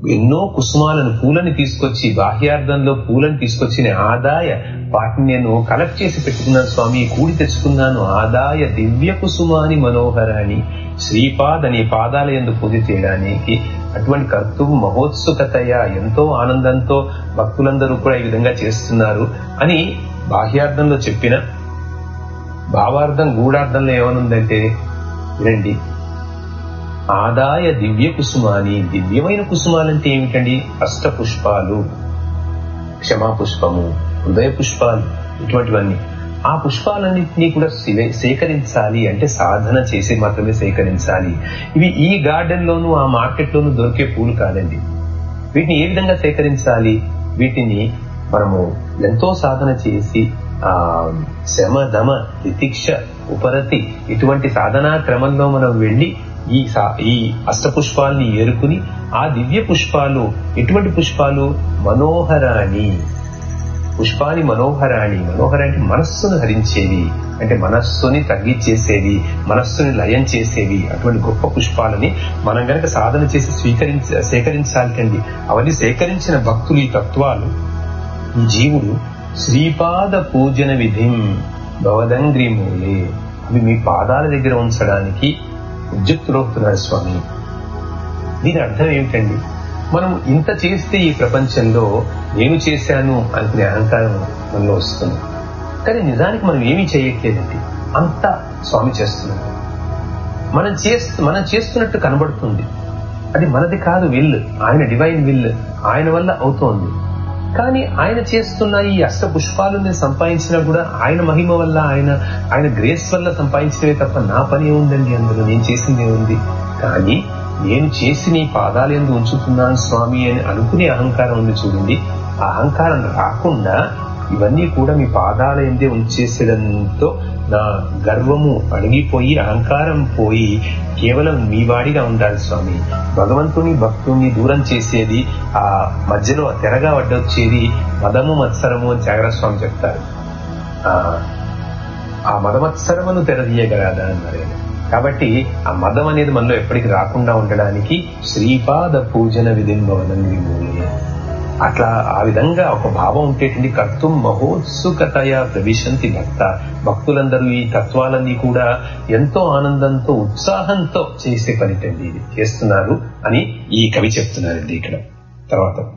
ఎన్నో కుసుమాలను పూలని తీసుకొచ్చి బాహ్యార్థంలో పూలను తీసుకొచ్చిన ఆదాయ వాటిని నేను కలెక్ట్ చేసి పెట్టుకున్నాను స్వామి కూడి తెచ్చుకున్నాను ఆదాయ దివ్య కుసుమాని మనోహరాన్ని శ్రీపాద నీ పాదాల ఎందు పూజ చేయడానికి అటువంటి కర్తువు మహోత్సుకతయ ఎంతో ఆనందంతో భక్తులందరూ కూడా ఈ విధంగా చేస్తున్నారు అని బాహ్యార్థంలో చెప్పిన భావార్థం గూఢార్థంలో ఏమనుందంటే వినండి ఆదాయ దివ్య కుసుమాని దివ్యమైన కుసుమాలంటే ఏమిటండి అష్ట పుష్పాలు క్షమా పుష్పము హృదయ పుష్పాలు ఇటువంటివన్నీ ఆ పుష్పాలన్నింటినీ కూడా శివే- సేకరించాలి అంటే సాధన చేసి మాత్రమే సేకరించాలి ఇవి ఈ గార్డెన్ లోను ఆ మార్కెట్ లోను దొరికే పూలు కాదండి వీటిని ఏ విధంగా సేకరించాలి వీటిని మనము ఎంతో సాధన చేసి ఆ శమ దమ తితిక్ష ఉపరతి ఇటువంటి సాధనా క్రమంలో మనం వెళ్ళి ఈ సా- ఈ అష్టపుష్పాల్ని ఏరుకుని ఆ దివ్య పుష్పాలు ఎటువంటి పుష్పాలు మనోహరాణి పుష్పాని మనోహరాణి మనోహర అంటే మనస్సును హరించేవి అంటే మనస్సుని తగ్గించేసేవి మనస్సుని లయం చేసేవి అటువంటి గొప్ప పుష్పాలని మనం గనక సాధన చేసి స్వీకరించ సేకరించాలండి అవన్నీ సేకరించిన భక్తులు ఈ తత్వాలు ఈ జీవుడు శ్రీపాద పూజన విధిం భవదంగ్రి మూలే అవి మీ పాదాల దగ్గర ఉంచడానికి ఉద్యుక్తులవుతున్నారు స్వామి దీని అర్థం ఏమిటండి మనం ఇంత చేస్తే ఈ ప్రపంచంలో నేను చేశాను అనుకునే అహంకారం మనలో వస్తుంది కానీ నిజానికి మనం ఏమీ చేయట్లేదండి అంతా స్వామి చేస్తున్నాడు మనం చేస్తూ మనం చేస్తున్నట్టు కనబడుతుంది అది మనది కాదు విల్ ఆయన డివైన్ విల్ ఆయన వల్ల అవుతోంది కానీ ఆయన చేస్తున్న ఈ అష్ట పుష్పాలు నేను సంపాదించినా కూడా ఆయన మహిమ వల్ల ఆయన ఆయన గ్రేస్ వల్ల సంపాదించినవే తప్ప నా పని ఏముందండి అందులో నేను చేసింది ఏముంది కానీ నేను చేసి నీ పాదాలు ఎందు ఉంచుతున్నాను స్వామి అని అనుకునే అహంకారం ఉంది చూడండి ఆ అహంకారం రాకుండా ఇవన్నీ కూడా మీ పాదాల ఎందే ఉంచేసేదంతో నా గర్వము అణిగిపోయి అహంకారం పోయి కేవలం మీ వాడిగా ఉండాలి స్వామి భగవంతుని భక్తుని దూరం చేసేది ఆ మధ్యలో తెరగా అడ్డొచ్చేది మదము మత్సరము అని త్యాగరాజ స్వామి చెప్తారు ఆ ఆ మదమత్సరమును తెరదీయగలదా అన్నారు ఆయన. కాబట్టి ఆ మదం అనేది మనలో ఎప్పటికి రాకుండా ఉండడానికి శ్రీపాద పూజన విధింబవనం విమూలే అట్లా ఆ విధంగా ఒక భావం ఉంటేటండి కర్తం మహోత్సుకతయ ప్రవిశంతి భక్త భక్తులందరూ ఈ తత్వాలన్నీ కూడా ఎంతో ఆనందంతో ఉత్సాహంతో చేసే పనిటండి ఇది చేస్తున్నారు అని ఈ కవి చెప్తున్నారండి ఇక్కడ తర్వాత